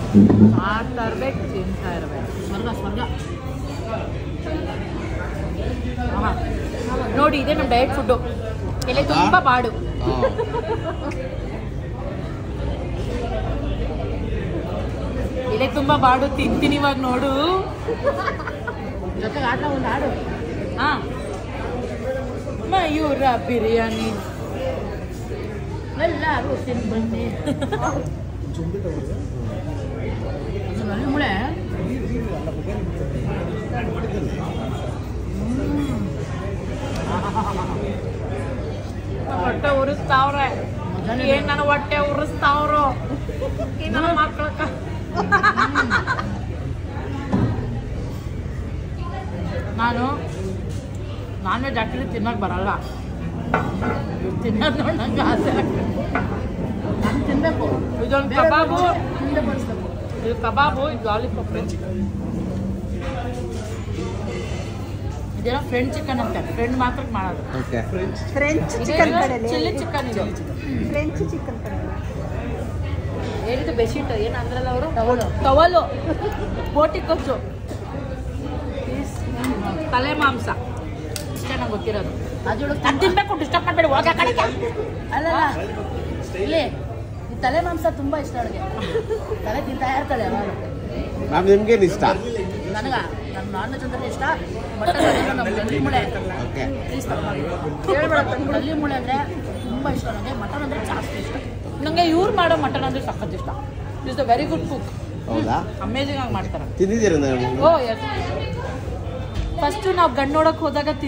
ಮಾಡ್ತಾ ಇರ್ಬೇಕು ತಿಂತಾ ಇರ್ಬೇಕು ಸ್ವರ್ಗ ಸ್ವರ್ಗ ಆಹಾ. ನೋಡಿ ಇದೆ ನಮ್ಮ ಡಯಟ್ ಫುಡ್ಡು ಎಲೆ ತುಂಬ ಬಾಡು ಎಲೆ ತುಂಬ ಬಾಡು ತಿಂತೀನಿ ಇವಾಗ ನೋಡು ಜೊತೆಗೆ ಆಟ ಒಂದು ಹಾಡು ಹಾ ಮಯೂರ ಬಿರಿಯಾನಿ ಎಲ್ಲರೂ ತಿಂದು ಬನ್ನಿ ನಲ್ಲಿ ಮುಳೆ ಹೊಟ್ಟೆ ಉರಿಸ್ತಾವ್ರೆ ಏನ್ ನನ್ನ ಹೊಟ್ಟೆ ಉರಿಸ್ತಾವ್ರು ಈ ನನ್ನ ಮಕ್ಳ ನಾನು ನಾನ್ ವೆಜ್ ಆಕ್ಚುಲಿ ತಿನ್ನಕ್ ಬರಲ್ಲ ತಿನ್ನೋದು ನೋಡಿ ನಂಗೆ ಆಸೆ ಆಗ್ತದೆ ನಾನು ತಿನ್ಬೇಕು ಇದೊಂದು ಬೇರೆ ಕಬಾಬು ತಿಂದೆ ಬಡಿಸ್ಬೇಕು ಇದು ಕಬಾಬು ಇದು ಲಾಲಿಪಾಪ್ ಇದೇನೋ ಫ್ರೆಂಡ್ ಚಿಕನ್ ಅಂತೆ ಫ್ರೆಂಡ್ ಮಾತ್ರ ಮಾಡೋದು ಓಕೆ ಫ್ರೆಂಚ್ ಚಿಕನ್ ಕಡೆಯಲ್ಲಿ ಚಿಲ್ಲಿ ಚಿಕನ್ ಇದು ಫ್ರೆಂಚ್ ಚಿಕನ್ ಕಡೆ ಏನಿದು ಬೆಡ್ಶೀಟ್ ಏನು ಅಂದ್ರಲ್ಲ ಅವರು ಟವಲು ಟವಲು ಬೋಟಿ ಕೊಚ್ಚು ತಲೆ ಮಾಂಸ ಇಷ್ಟೇ ನಂಗೆ ಗೊತ್ತಿರೋದು ಅದ್ರೊಳಗೆ ನಾನು ತಿನ್ಬೇಕು ಡಿಸ್ಟರ್ಬ್ ಮಾಡಬೇಡಿ ಹೋಗ ಕಡೆಗೆ ಅಲ್ಲಲ್ಲ ಇಲ್ಲಿ ಈ ತಲೆ ಮಾಂಸ ತುಂಬಾ ಇಷ್ಟ ಅವಳಿಗೆ ತಲೆ ತಿಂತಾ ಇರ್ತಾಳೆ ಯಾವಾಗ ಮ್ಯಾಮ್ ನಿಮ್ಗೇನು ಇಷ್ಟ ನನಗ ನನ್ನ ನಾನ್ ವೆಜ್ ಅಂದ್ರೆ ಇಷ್ಟ ಮಟನ್ ಅಂದ್ರೆ ನಮ್ಮ ಹಳ್ಳಿ ಮುಳೆ ಓಕೆ ಪ್ಲೀಸ್ ಹೇಳ್ಬೇಡ ಹಳ್ಳಿ ಮುಳೆ ಅಂದ್ರೆ ತುಂಬಾ ಇಷ್ಟ ನನಗೆ ಮಟನ್ ಅಂದ್ರೆ ಜಾಸ್ತಿ ಇಷ್ಟ ನನಗೆ ಇವ್ರು ಮಾಡೋ ಮಟನ್ ಅಂದ್ರೆ ಸಖತ್ ಇಷ್ಟ is a very good cook ಹೌದಾ ಅಮೇಜಿಂಗ್ ಆಗಿ ಮಾಡ್ತಾರೆ ತಿಂದಿದ್ದೀರ ನೀವು ಓ ಎಸ್ ಫಸ್ಟು ನಾವು ಗಂಡು ನೋಡೋಕೆ ಹೋದಾಗ